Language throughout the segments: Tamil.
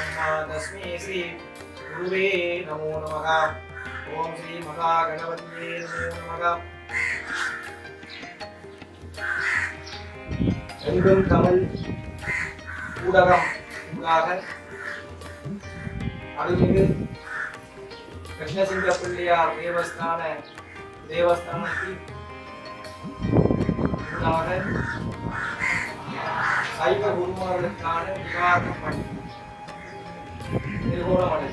तस्मै श्री गुरुवे नमो नमः ஓம் ஸ்ரீ மகா கணபதியே நமோ நமः எங்கும் தமிழ் ஊடகம் ஊடாக அருள்மிகு கிருஷ்ணசிங்க பிள்ளையார் தேவஸ்தான தேவஸ்தானத்தில் ஊடாக சைவ குருமார்களுக்கான நிவாரண பணி திருகோணமலை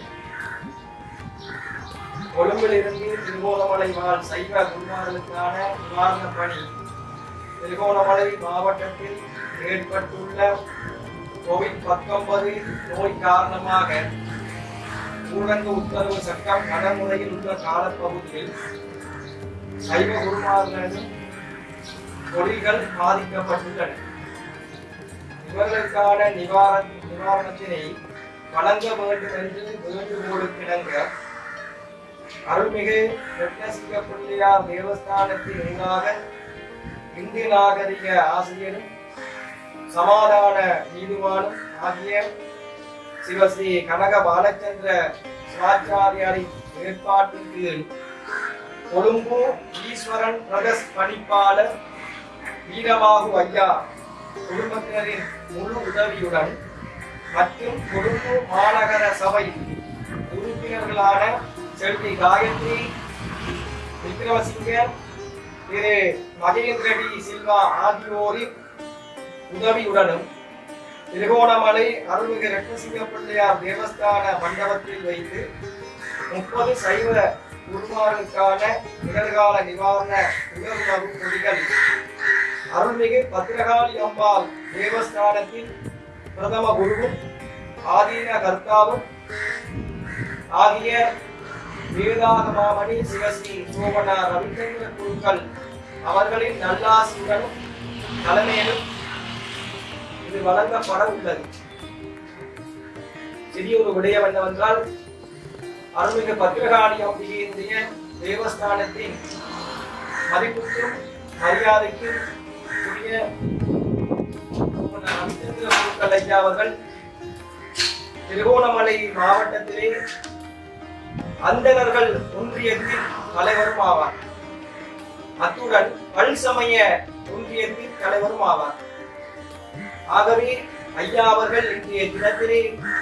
கொழும்பிலிருந்து திருகோணமலை வாழ் சைவ குருமார்களுக்கான நிவாரண பணி திருகோணமலை மாவட்டத்தில் ஏற்பட்டுள்ள கோவிட் பத்தொன்பது நோய் காரணமாக ஊரடங்கு உத்தரவு சட்டம் நடைமுறையில் உள்ள காலப்பகுதியில் சைவ குருமார்களின் தொழில்கள் பாதிக்கப்பட்டுள்ளன இவர்களுக்கான நிவாரண நிவாரணத்தினை வழங்க வேண்டும் என்று வேண்டுகோளுக்கிணங்க அருள்மிகு ரத்னசிங்க பிள்ளையார் தேவஸ்தானத்தின் ஊடாக இந்து நாகரிக ஆசிரியரும் சமாதான நீதிவானும் ஆகிய சிவஸ்ரீ கனக பாலச்சந்திர சிவாச்சாரியாரின் ஏற்பாட்டின் கீழ் கொழும்பு ஈஸ்வரன் பிரதஸ் பணிப்பாளர் வீரபாகு ஐயா குடும்பத்தினரின் முழு உதவியுடன் மற்றும் கொழும்பு மாநகர சபை உறுப்பினர்களான செல்வி காயத்ரி விக்ரமசிங்க திரு மகேந்திர டி சில்வா ஆகியோரின் உதவியுடனும் திருகோணமலை அருள்மிகு ரத்னசிங்க பிள்ளையார் தேவஸ்தான மண்டபத்தில் வைத்து முப்பது சைவ குருமார்களுக்கான நிகழ்கால நிவாரண உணர்வு பொடிகள் அருள்மிகு பத்திரகாளி அம்பாள் தேவஸ்தானத்தில் பிரதம குருவும் ஆதீன கர்த்தாவும் ஆகிய வேதாகமாமணி சிவஸ்ரீ சோமனா ரவிச்சந்திர குருக்கள் அவர்களின் நல்லாசியுடனும் தலைமையிலும் இது வழங்கப்பட உள்ளது சிறிய ஒரு விடயம் என்னவென்றால் அருள்மிகு பத்திரகாளி அம்பிகையினுடைய தேவஸ்தானத்தின் மதிப்புக்கும் மரியாதைக்கும் உரிய ரவிச்சந்திர குருக்கள் ஐயா அவர்கள் திருகோணமலை மாவட்டத்திலே அந்தணர்கள் ஒன்றியத்தின் தலைவரும் ஆவார் அத்துடன் பல் சமய ஒன்றியத்தின் தலைவரும் ஆவார் ஆகவே ஐயா அவர்கள் இன்றைய தினத்திலே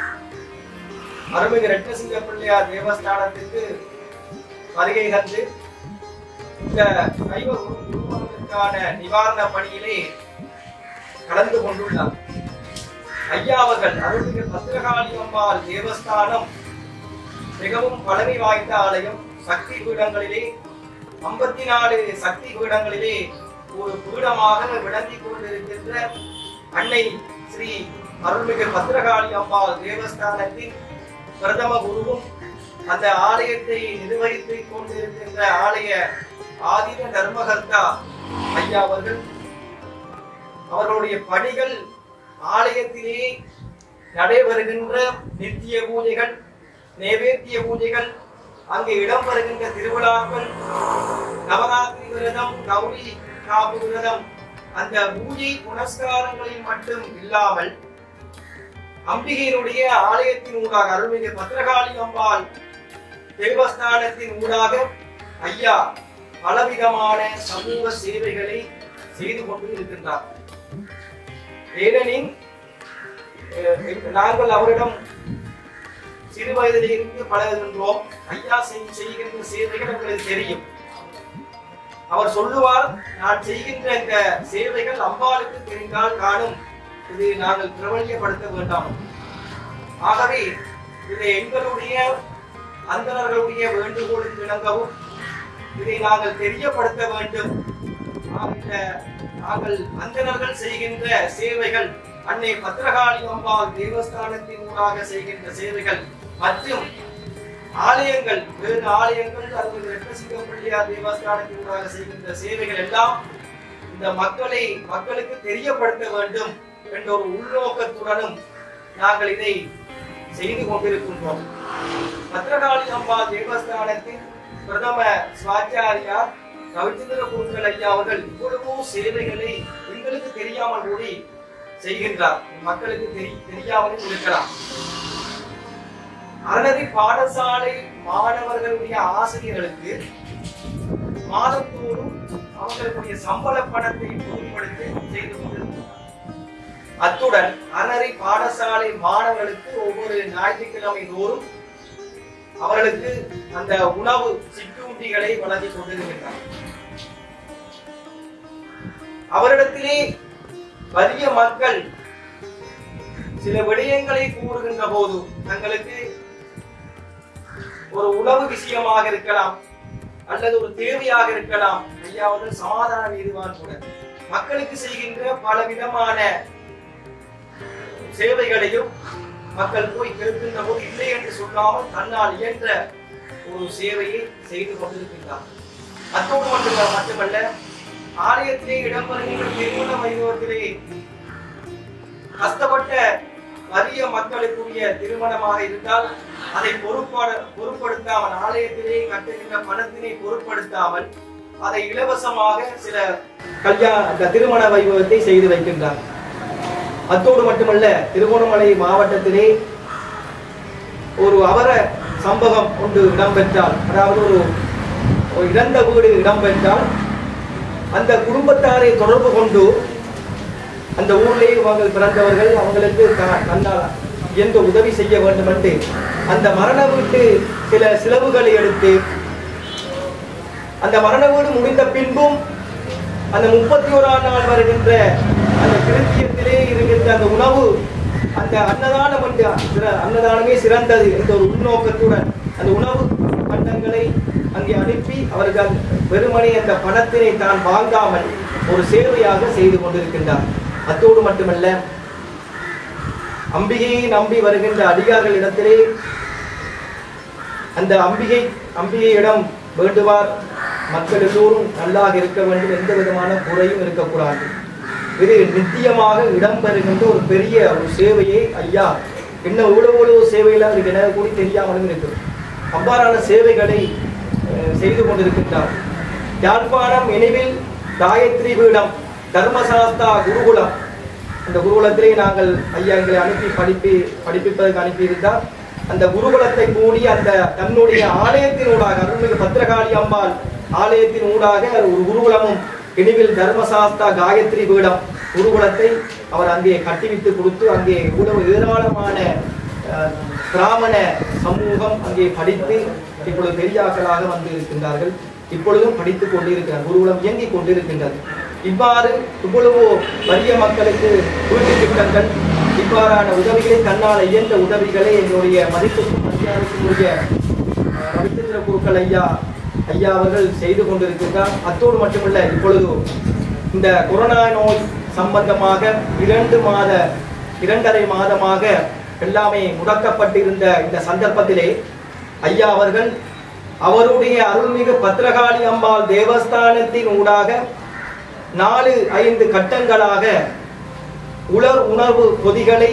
அருள்மிகு ரத்னசிங்க பிள்ளையார் தேவஸ்தானத்திற்கு வருகை தந்து இந்த சைவ குரு- குருமகளுக்கான நிவாரண பணியிலே கலந்து கொண்டுள்ளார் ஐயா அவர்கள் அருள்மிகு பத்திரகாளி அம்பாள் தேவஸ்தானம் மிகவும் பழமை வாய்ந்த ஆலயம் சக்தி பீடங்களிலே ஐம்பத்தி நாலு சக்தி பீடங்களிலே ஒரு பீடமாக விளங்கிக் கொண்டிருக்கின்ற அன்னை ஸ்ரீ அருள்மிகு பத்திரகாளி அம்பாள் தேவஸ்தானத்தின் பிரதம குருவும் அந்த ஆலயத்தை நிர்வகித்துக் கொண்டிருக்கின்ற ஆலய ஆதீன தர்மகர்த்தா ஐயா அவர்கள் அவர்களுடைய பணிகள் ஆலயத்திலே நடைபெறுகின்ற நித்திய பூஜைகள் நைவேத்திய பூஜைகள் அங்கு இடம்பெறுகின்ற திருவிழாக்கள் நவராத்திரி விரதம் கௌரி காப்பு விரதம் அந்த பூஜை புனஸ்காரங்களில் மட்டும் இல்லாமல் அம்பிகையினுடைய ஆலயத்தின் ஊடாக அருள்மிகு பத்திரகாளி அம்பாள் தேவஸ்தானத்தின் ஊடாக ஐயா பலவிதமான சமூக சேவைகளை செய்து கொண்டு இருக்கின்றார் ஏனெனில் அஹ், நாங்கள் அவரிடம் சிறு வயதிலிருந்து பழகுகின்றோம் ஐயா செய்- செய்கின்ற சேவைகள் உங்களுக்கு தெரியும் அவர் சொல்லுவார் நான் செய்கின்ற இந்த சேவைகள் அம்பாளுக்கு தெரிந்தால் காணும் இது நாங்கள் பிரபல்யப்படுத்த வேண்டாம் ஆகவே இதை எங்களுடைய அந்தணர்களுடைய வேண்டுகோளுக்கு இணங்கவும் இதை நாங்கள் தெரியப்படுத்த வேண்டும் ஆகின்ற நாங்கள் அந்தணர்கள் செய்கின்ற சேவைகள் அன்னை பத்திரகாளி அம்பாள் தேவஸ்தானத்தின் ஊடாக செய்கின்ற சேவைகள் மற்றும் ஆலயங்கள் வேறு ஆலயங்கள் அல்லது ரெட்டசிங்க பிள்ளையார் தேவஸ்தானத்தின் ஊடாக செய்கின்ற சேவைகள் எல்லாம் இந்த மக்களை மக்களுக்கு தெரியப்படுத்த வேண்டும் என்ற ஒரு உள்நோக்கத்துடனும் நாங்கள் இதை செய்து கொண்டிருக்கின்றோம் பத்திரகாளி அம்பாள் தேவஸ்தானத்தின் பிரதம சுவாச்சாரியார் ரவிச்சந்திர குருக்கள் ஐயா அவர்கள் இவ்வளவோ சேவைகளை எங்களுக்கு தெரியாமல் கூடி செய்கின்றார் மக்களுக்கு தெரி தெரியாமலும் இருக்கலாம் அறநெறி பாடசாலை மாணவர்களுடைய ஆசிரியர்களுக்கு மாதந்தோறும் அவர்களுடைய சம்பள பணத்தை பொருட்படுத்தி செய்து கொண்டிருக்கிறார் அத்துடன் அறநெறி பாடசாலை மாணவர்களுக்கு ஒவ்வொரு ஞாயிற்றுக்கிழமை தோறும் அவர்களுக்கு அந்த உணவு சிற்றுண்டிகளை வழங்கி கொண்டிருக்கின்றார் அவரிடத்திலே வறிய மக்கள் சில விடயங்களை கூறுகின்ற போது தங்களுக்கு ஒரு உணவு விஷயமாக இருக்கலாம் அல்லது ஒரு தேவையாக இருக்கலாம் ஐயாவது சமாதான நீதிவான் கூட மக்களுக்கு செய்கின்ற பல விதமான சேவைகளையும் மக்கள் போய் கேட்கின்ற போது இல்லை என்று சொல்லாமல் தன்னால் இயன்ற ஒரு சேவையை செய்து கொண்டிருக்கின்றார் அத்தோடு மட்டுமல்ல மட்டுமல்ல ஆலயத்திலே இடம்பெறுகின்ற திருமண வைபவத்திலே கஷ்டப்பட்ட வறிய மக்களுக்குரிய திருமணமாக இருந்தால் அதை பொறுப்பாட பொருட்படுத்தாமல் ஆலயத்திலே கட்டுகின்ற பணத்தினை பொருட்படுத்தாமல் அதை இலவசமாக சில கல்யாண அந்த திருமண வைபவத்தை செய்து வைக்கின்றார் அத்தோடு மட்டுமல்ல திருகோணமலை மாவட்டத்திலே ஒரு அவர சம்பவம் ஒன்று இடம்பெற்றால் அதாவது ஒரு ஒரு இறந்த வீடு இடம்பெற்றால் அந்த குடும்பத்தாரை தொடர்பு கொண்டு அந்த ஊரிலே அவங்கள் பிறந்தவர்கள் அவங்களுக்கு க- தன்னால் எந்த உதவி செய்ய வேண்டும் என்று அந்த மரண வீட்டு சில செலவுகளை எடுத்து அந்த மரண வீடு முடிந்த பின்பும் அந்த முப்பத்தி ஓராம் நாள் வருகின்ற அந்த கிருத்தியத்திலே இருக்கின்ற அந்த உணவு அந்த அன்னதானம் என்று சிற- அன்னதானமே சிறந்தது என்ற ஒரு உள்நோக்கத்துடன் அந்த உணவு பண்டங்களை அங்கே அனுப்பி அவர்கள் வெறுமனே அந்த பணத்தினை தான் வாங்காமல் ஒரு சேவையாக செய்து கொண்டிருக்கின்றார் அத்தோடு மட்டுமல்ல அம்பிகையை நம்பி வருகின்ற அடியார்களிடத்திலே அந்த அம்பிகை அம்பிகையிடம் வேண்டுவார் மக்கள் எல்லோரும் நல்லாக இருக்க வேண்டும் எந்த விதமான குறையும் இருக்கக்கூடாது இது நித்தியமாக இடம்பெறுகின்ற ஒரு பெரிய ஒரு சேவையை ஐயா இன்னும் இவ்வளவு இவ்வளவு சேவையில் அவருக்கு என்ன கூடி தெரியாமலும் இருக்கு அவ்வாறான சேவைகளை அஹ், செய்து கொண்டிருக்கின்றார் யாழ்ப்பாணம் நினைவில் காயத்ரி பீடம் தர்மசாஸ்தா குருகுலம் அந்த குருகுலத்திலே நாங்கள் ஐயா எங்களை அனுப்பி படிப்பி படிப்பிப்பதற்கு அனுப்பியிருந்தார் அந்த குருகுலத்தை கூடி அந்த தன்னுடைய ஆலயத்தினூடாக அருள்மிகு பத்திரகாளி அம்பாள் ஆலயத்தின் ஊடாக ஒரு குருகுலமும் இனிவில் தர்மசாஸ்தா காயத்ரி பீடம் குருகுலத்தை அவர் அங்கே கட்டிவித்து கொடுத்து அங்கே இவ்வளவு ஏராளமான அஹ், பிராமண சமூகம் அங்கே படித்து இப்பொழுது பெரியாக்களாக வந்து இருக்கின்றார்கள் இப்பொழுதும் படித்துக் கொண்டிருக்கிறார் குருகுலம் இயங்கிக் கொண்டிருக்கின்றது இவ்வாறு இவ்வளவு வறிய மக்களுக்கு வீட்டு திட்டங்கள் இவ்வாறான உதவிகளை தன்னால் இயன்ற உதவிகளை என்னுடைய மதிப்புக்கும் மரியாதைக்குரிய அஹ், ரவிச்சந்திர குருக்கள் ஐயா ஐயா அவர்கள் செய்து கொண்டிருக்கின்றார் அத்தோடு மட்டுமல்ல இப்பொழுது இந்த கொரோனா நோய் சம்பந்தமாக இரண்டு மாத இரண்டரை மாதமாக எல்லாமே முடக்கப்பட்டிருந்த இந்த சந்தர்ப்பத்திலே ஐயா அவர்கள் அவருடைய அருள்மிகு பத்திரகாளி அம்பாள் தேவஸ்தானத்தின் ஊடாக நாலு ஐந்து கட்டங்களாக உலர் உணர்வு பொதிகளை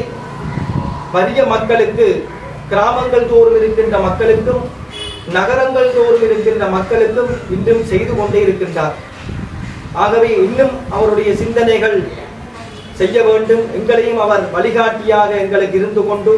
வறிய மக்களுக்கு கிராமங்கள் தோறும் இருக்கின்ற மக்களுக்கும் நகரங்கள் தோறும் இருக்கின்ற மக்களுக்கும் இன்றும் செய்து கொண்டே இருக்கின்றார் ஆகவே இன்னும் அவருடைய சிந்தனைகள் செய்ய வேண்டும் எங்களையும் அவர் வழிகாட்டியாக எங்களுக்கு இருந்து கொண்டு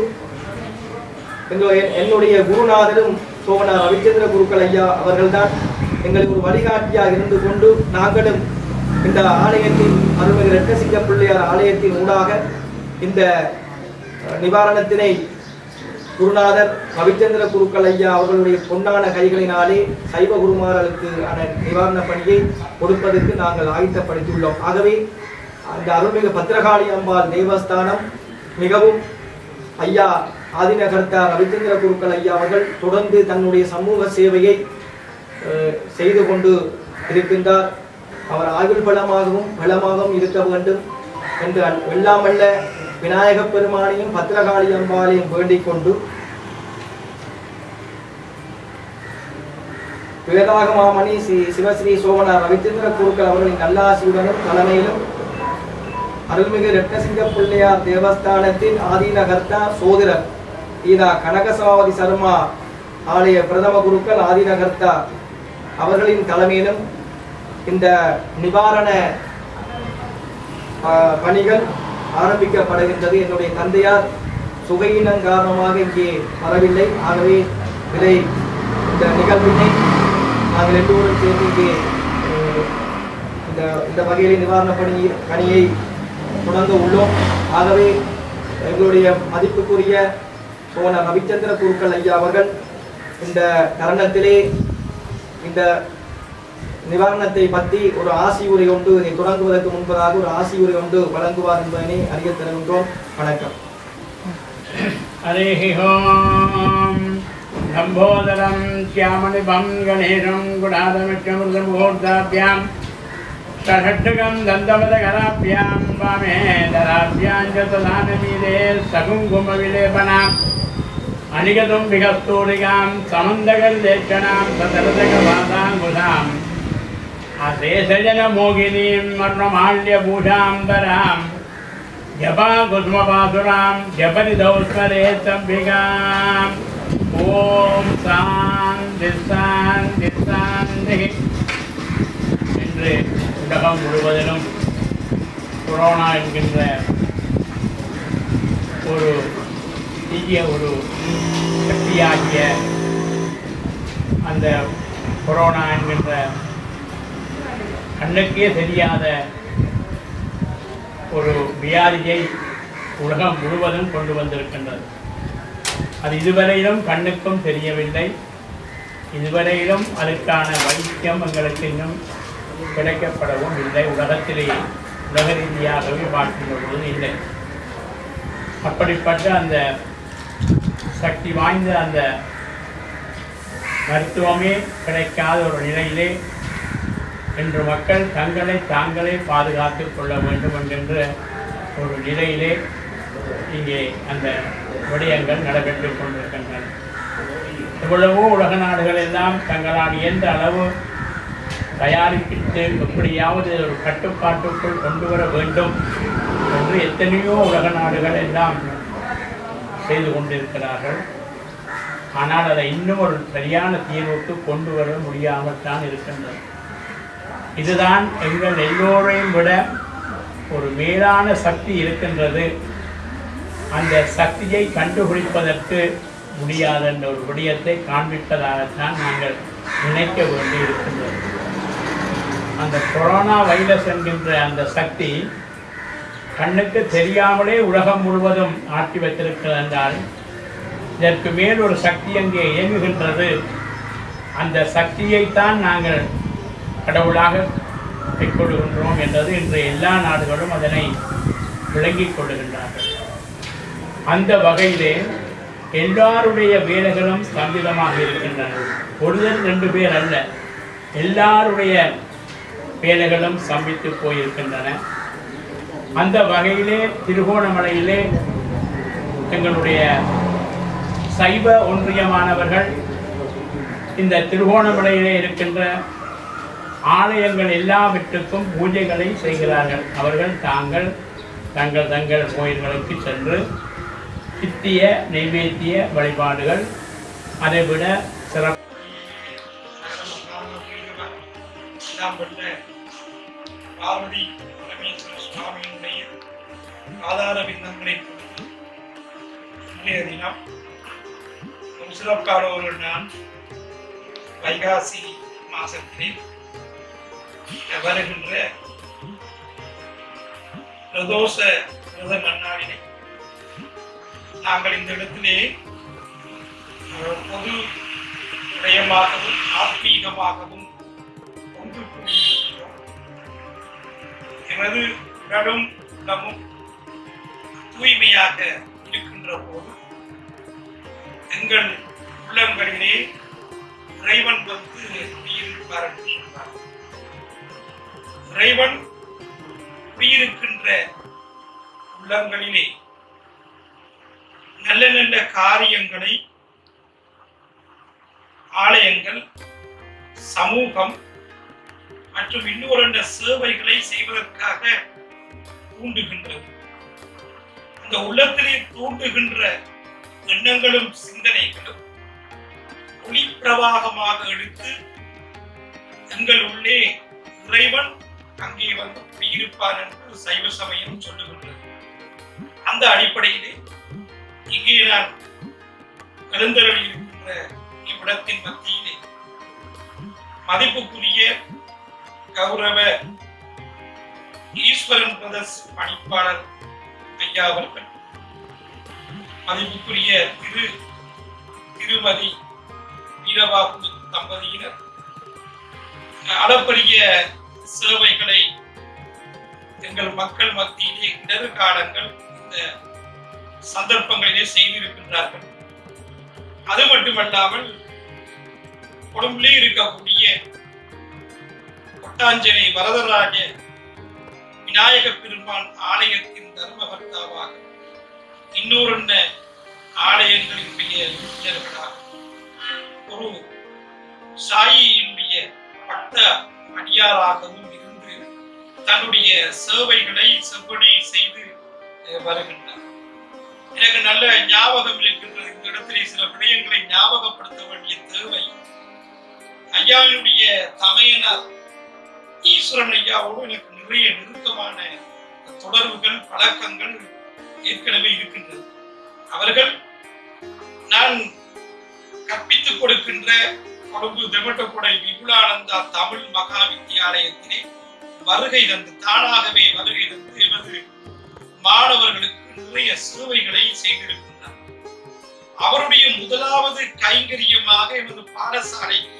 எங்களுடைய என்னுடைய குருநாதரும் சோமனா ரவிச்சந்திர குருக்கள் ஐயா அவர்கள்தான் எங்களுக்கு ஒரு வழிகாட்டியாக இருந்து கொண்டு நாங்களும் இந்த ஆலயத்தின் அருள்மிகு ரெட்டசிங்க பிள்ளையார் ஆலயத்தின் ஊடாக இந்த அஹ், நிவாரணத்தினை குருநாதர் ரவிச்சந்திர குருக்கள் ஐயா அவர்களுடைய பொன்னான கைகளினாலே சைவ குருமார்களுக்கு ஆன நிவாரண பணியை கொடுப்பதற்கு நாங்கள் ஆயத்தப்படுத்தியுள்ளோம் ஆகவே அந்த அருள்மிகு பத்திரகாளி அம்பாள் தேவஸ்தானம் மிகவும் ஐயா ஆதினகர்த்தா ரவிச்சந்திர குருக்கள் ஐயா அவர்கள் தொடர்ந்து தன்னுடைய சமூக சேவையை அஹ், செய்து கொண்டு இருக்கின்றார் அவர் ஆயுள் பலமாகவும் பலமாகவும் இருக்க வேண்டும் என்று அல்- எல்லாமல்ல விநாயகப் பெருமானையும் பத்திரகாளி அம்பாளையும் வேண்டிக் கொண்டு வேதாகமாமணி ஸ்ரீ சிவஸ்ரீ சோமனா ரவிச்சந்திர குருக்கள் அவர்களின் நல்லாசியுடனும் தலைமையிலும் அருள்மிகு ரத்னசிங்க பிள்ளையார் தேவஸ்தானத்தின் ஆதீனகர்த்தா சோதிரர் ஈதா கனகசபாவதி சர்மா ஆலய பிரதம குருக்கள் ஆதீனகர்த்தா அவர்களின் தலைமையிலும் இந்த நிவாரண ஆ, பணிகள் ஆரம்பிக்கப்படுகின்றது என்னுடைய தந்தையார் சுகையினம் காரணமாக இங்கே வரவில்லை ஆகவே இதை இந்த நிகழ்வினை நாங்கள் எல்லோரும் சேர்ந்து இங்கே அஹ், இந்த இந்த வகையிலே நிவாரண பணி பணியை தொடங்க உள்ளோம் ஆகவே எங்களுடைய மதிப்புக்குரிய சோன ரவிச்சந்திர குருக்கள் ஐயா அவர்கள் இந்த தருணத்திலே இந்த நிவாரணத்தை பற்றி ஒரு ஆசி உரை ஒன்று இதை தொடங்குவதற்கு முன்பதாக ஒரு ஆசி உரை ஒன்று வழங்குவார் என்பதனை அறிய தருகின்றோம் வணக்கம் हरिः ॐ लम्बोदरं श्यामनिभं गणेशं गुणादमित्यमृतमुहूर्ताभ्यां षषट्टकं दन्तमदकराभ्यां वामे दराभ्यां च तदानमीरे सकुङ्कुमविलेपनाम् अनिगतुं विहस्तूरिकां समन्दगल्लेक्षणां सतरतकवासाङ्कुशाम् अशेषजनमोहिनीं मर्णमाल्यभूषां दराम् जपा कुसुमपासुरां जपनिधौ स्मरेत् सम्भिकाम् ॐ சாந்தி சாந்தி சாந்தி இன்று உலகம் முழுவதிலும் கொரோனா என்கின்ற ஒரு தீய ஒரு சக்தியாகிய அந்த கொரோனா என்கின்ற கண்ணுக்கே தெரியாத ஒரு வியாதியை உலகம் முழுவதும் கொண்டு வந்திருக்கின்றது அது இதுவரையிலும் கண்ணுக்கும் தெரியவில்லை இதுவரையிலும் அதற்கான வைத்தியம் எங்களுக்கு இன்னும் கிடைக்கப்படவும் இல்லை உலகத்திலேயே உலக ரீதியாகவே பார்க்கின்ற பொழுது இல்லை அப்படிப்பட்ட அந்த சக்தி வாய்ந்த அந்த மருத்துவமே கிடைக்காத ஒரு நிலையிலே இன்று மக்கள் தங்களை தாங்களே பாதுகாத்துக் கொள்ள வேண்டும் என்கின்ற ஒரு நிலையிலே இங்கே அந்த விடயங்கள் நடைபெற்றுக் கொண்டிருக்கின்றன எவ்வளவோ உலக நாடுகள் எல்லாம் தங்களால் இயன்ற அளவு தயாரிப்பித்து எப்படியாவது ஒரு கட்டுப்பாட்டுக்குள் கொண்டு வர வேண்டும் என்று எத்தனையோ உலக நாடுகள் எல்லாம் செய்து கொண்டிருக்கிறார்கள் ஆனால் அதை இன்னும் ஒரு சரியான தீர்வுக்கு கொண்டு வர முடியாமல் தான் இருக்கின்றது இதுதான் எங்கள் எல்லோரையும் விட ஒரு மேலான சக்தி இருக்கின்றது அந்த சக்தியை கண்டுபிடிப்பதற்கு முடியாத என்ற ஒரு விடயத்தை காண்பிப்பதாகத்தான் நாங்கள் நினைக்க வேண்டி இருக்கின்றது அந்த கொரோனா வைரஸ் என்கின்ற அந்த சக்தி கண்ணுக்கு தெரியாமலே உலகம் முழுவதும் ஆட்டி வைத்திருக்கிறது என்றால் இதற்கு மேல் ஒரு சக்தி அங்கே இயங்குகின்றது அந்த சக்தியைத்தான் நாங்கள் கடவுளாக கைக்கொள்கின்றோம் என்றது இன்று எல்லா நாடுகளும் அதனை விளங்கிக் கொள்ளுகின்றார்கள் அந்த வகையிலே எல்லாருடைய வேலைகளும் ஸ்தம்பிதமாக இருக்கின்றன ஒருவர் ரெண்டு பேர் அல்ல எல்லாருடைய வேலைகளும் ஸ்தம்பித்து போயிருக்கின்றன அந்த வகையிலே திருகோணமலையிலே எங்களுடைய சைவ ஒன்றியமானவர்கள் இந்த திருகோணமலையிலே இருக்கின்ற ஆலயங்கள் எல்லாவற்றுக்கும் பூஜைகளை செய்கிறார்கள் அவர்கள் தாங்கள் தங்கள் தங்கள் கோயில்களுக்கு சென்று சித்திய நைவேத்திய வழிபாடுகள் அதைவிட சிறப்பு எல்லாம் பெற்ற பார்வதி பரமேஸ்வர சுவாமியினுடைய ஆதார பிந்தங்களை கொண்டு இன்றைய தினம் ஒரு சிறப்பான ஒரு நாள் வைகாசி மாசத்திலே வருகின்ற பிரதோஷ விரத நன்னாளிலே நாங்கள் இந்த இடத்திலே ஒரு பொது விடயமாகவும் ஆத்மீகமாகவும் ஒன்று கூடியிருக்கிறோம் எனது உடலும் உள்ளமும் தூய்மையாக இருக்கின்ற போது எங்கள் உள்ளங்களிலே இறைவன் வந்து குடியிருப்பார் என்று சொன்னார் இறைவன் குடியிருக்கின்ற உள்ளங்களிலே நல்ல நல்ல காரியங்களை ஆலயங்கள் சமூகம் மற்றும் இன்னொரு என்ற சேவைகளை செய்வதற்காக தூண்டுகின்றது அந்த உள்ளத்திலே தூண்டுகின்ற எண்ணங்களும் சிந்தனைகளும் ஒளி பிரவாகமாக எடுத்து எங்கள் உள்ளே இறைவன் அங்கே வந்து குடியிருப்பார் என்று சைவ சமயம் சொல்லுகின்றது அந்த அடிப்படையிலே இங்கே நான் எழுந்தருளி இருக்கின்ற இவ்விடத்தின் மத்தியிலே மதிப்புக்குரிய கௌரவ ஈஸ்வரன் பிரதர்ஸ் பணிப்பாளர் ஐயா அவர்கள் மதிப்புக்குரிய திரு திருமதி வீரபாபு தம்பதியினர் அளப்பரிய சேவைகளை எங்கள் மக்கள் மத்தியிலே இடறு காலங்கள் இந்த சந்தர்ப்பங்களிலே செய்திருக்கின்றார்கள் அது மட்டுமல்லாமல் கொழும்பிலே இருக்கக்கூடிய கொட்டாஞ்சனை வரதராஜ விநாயக பெருமான் ஆலயத்தின் தர்மகர்த்தாவாக இன்னொரு ஆலயங்களினுடைய உறுப்பினர்களாக ஒரு சாயியினுடைய பக்த அடியாராகவும் இருந்து தன்னுடைய சேவைகளை செவ்வடி செய்து அஹ், வருகின்றார் எனக்கு நல்ல ஞாபகம் இருக்கின்றது இந்த இடத்திலே சில விடயங்களை ஞாபகப்படுத்த வேண்டிய தேவை ஐயாவினுடைய தமையனார் ஈஸ்வரன் ஐயாவோடு எனக்கு நிறைய நெருக்கமான தொடர்புகள் பழக்கங்கள் ஏற்கனவே இருக்கின்றது அவர்கள் நான் கற்பித்துக் கொடுக்கின்ற கொழும்பு தெமட்டக்குடை விபுலானந்தா தமிழ் மகா வித்தியாலயத்திலே வருகை தந்து தானாகவே வருகை தந்து எமது மாணவர்களுக்கு நிறைய சேவைகளை செய்திருக்கின்றார் அவருடைய முதலாவது கைங்கரியமாக எமது பாடசாலைக்கு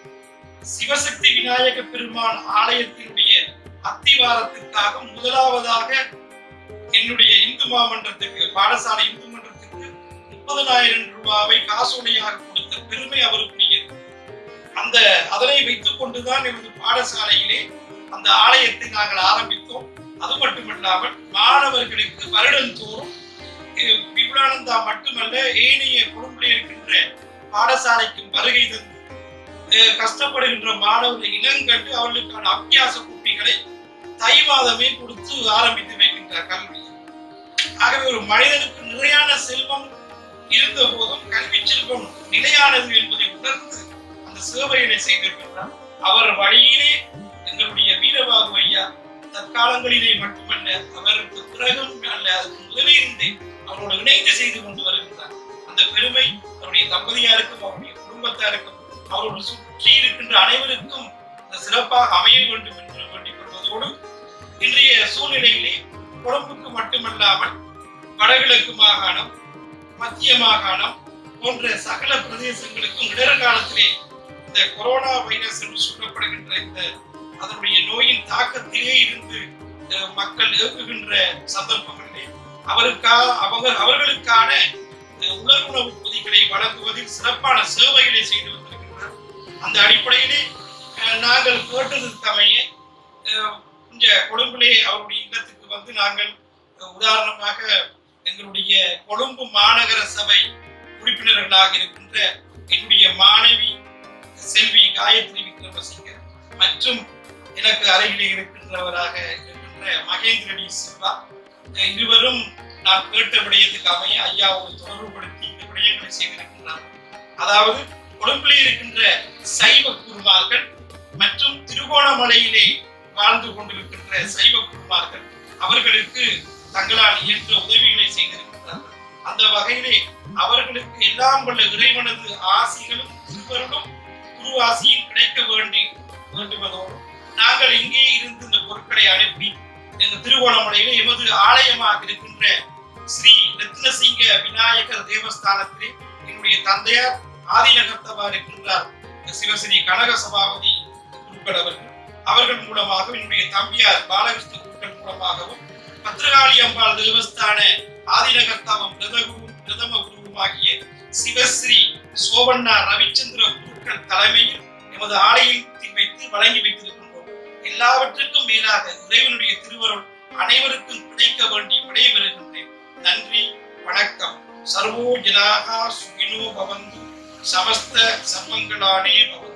சிவசக்தி விநாயக பெருமான் ஆலயத்தினுடைய அத்திவாரத்திற்காக முதலாவதாக என்னுடைய இந்து மாமன்றத்துக்கு பாடசாலை இந்து மன்றத்துக்கு முப்பதனாயிரம் ரூபாவை காசோலையாக கொடுத்த பெருமை அவருக்குரியது அந்த அதனை வைத்துக் கொண்டுதான் எமது பாடசாலையிலே அந்த ஆலயத்தை நாங்கள் ஆரம்பித்தோம் அது மட்டுமல்லாமல் மாணவர்களுக்கு வருடந்தோறும் அஹ், விபுலானந்தா மட்டுமல்ல ஏனைய குடும்பத்தில் இருக்கின்ற பாடசாலைக்கு வருகை தந்து அஹ், கஷ்டப்படுகின்ற மாணவர்களை இனங்கண்டு அவர்களுக்கான அபியாச குட்டிகளை தை மாதமே கொடுத்து ஆரம்பித்து வைக்கின்றார் கல்வி ஆகவே ஒரு மனிதனுக்கு நிறையான செல்வம் இருந்த போதும் கல்வி செல்வம் நிலையானது என்பதை உணர்ந்து அந்த சேவைகளை செய்திருக்கின்றார் அவர் வழியிலே எங்களுடைய வீரபாகு ஐயா தற்காலங்களிலே மட்டுமல்ல அவருக்கு பிறகும் அல்ல அதுக்கு முதலிருந்தே அவரோடு இணைந்து செய்து கொண்டு வருகின்றார் அந்த பெருமை அவருடைய தம்பதியாருக்கும் அவருடைய குடும்பத்தாருக்கும் அவரோடு சுற்றி இருக்கின்ற அனைவருக்கும் அந்த சிறப்பாக அமைய வேண்டும் என்று வேண்டிக் கொள்வதோடு இன்றைய சூழ்நிலையிலே கொழும்புக்கு மட்டுமல்லாமல் வடகிழக்கு மாகாணம் மத்திய மாகாணம் போன்ற சகல பிரதேசங்களுக்கும் இடர் காலத்திலே இந்த கொரோனா வைரஸ் என்று சொல்லப்படுகின்ற இந்த அதனுடைய நோயின் தாக்கத்திலே இருந்து அஹ், மக்கள் இயக்குகின்ற சந்தர்ப்பங்களிலே அவருக்கா அவங்க அவர்களுக்கான அஹ், உலருணவு பொதிகளை வழங்குவதில் சிறப்பான சேவைகளை செய்து வந்திருக்கின்றார் அந்த அடிப்படையிலே அஹ், நாங்கள் கேட்டது தமைய இந்த கொழும்பிலே அவருடைய இல்லத்துக்கு வந்து நாங்கள் அஹ், உதாரணமாக எங்களுடைய கொழும்பு மாநகர சபை உறுப்பினர்களாக இருக்கின்ற என்னுடைய மாணவி செல்வி காயத்ரி விக்ரமசிங்க மற்றும் எனக்கு அருகிலே இருக்கின்றவராக இருக்கின்ற மகேந்திர டி சில்வா அஹ் இருவரும் நான் கேட்ட விடயத்துக்கு அமைய ஐயாவோடு தொடர்புபடுத்தி இந்த விடயங்களை செய்திருக்கின்றார்கள் அதாவது கொழும்பிலே இருக்கின்ற சைவ குருமார்கள் மற்றும் திருகோணமலையிலே வாழ்ந்து கொண்டிருக்கின்ற சைவ குருமார்கள் அவர்களுக்கு தங்களால் இயன்ற உதவிகளை செய்திருக்கிறார்கள் அந்த வகையிலே அவர்களுக்கு எல்லாம் வல்ல இறைவனது ஆசிகளும் திருவருளும் குரு ஆசியும் கிடைக்க வேண்டி வேண்டுவதோடு நாங்கள் இங்கே இருந்து இந்த பொருட்களை அனுப்பி எங்கள் திருவோணமலையிலே எமது ஆலயமாக இருக்கின்ற ஸ்ரீ ரத்னசிங்க விநாயகர் தேவஸ்தானத்திலே என்னுடைய தந்தையார் ஆதிநகர்த்தவா இருக்கின்றார் சிவஸ்ரீ கனக சபாபதி குருக்கள் அவர்கள் அவர்கள் மூலமாக என்னுடைய தம்பியார் பாலகிருஷ்ண குருக்கள் மூலமாகவும் பத்ரகாளி அம்பாள் தேவஸ்தான ஆதிநகர்த்தாவம் பிரதகுரும் பிரதம குருவுமாகிய சிவஸ்ரீ சோபண்ணா ரவிச்சந்திர குருக்கள் தலைமையில் எமது ஆலயத்தில் வைத்து வழங்கி வைத்திருக்கின்றோம் எல்லாவற்றுக்கும் மேலாக இறைவனுடைய திருவருள் அனைவருக்கும் கிடைக்க வேண்டி விடைபெறுகின்றேன் நன்றி வணக்கம் சர்வோ ஜனாகா சுகினோ பவந்து சமஸ்த சர்வங்களானே பவந்து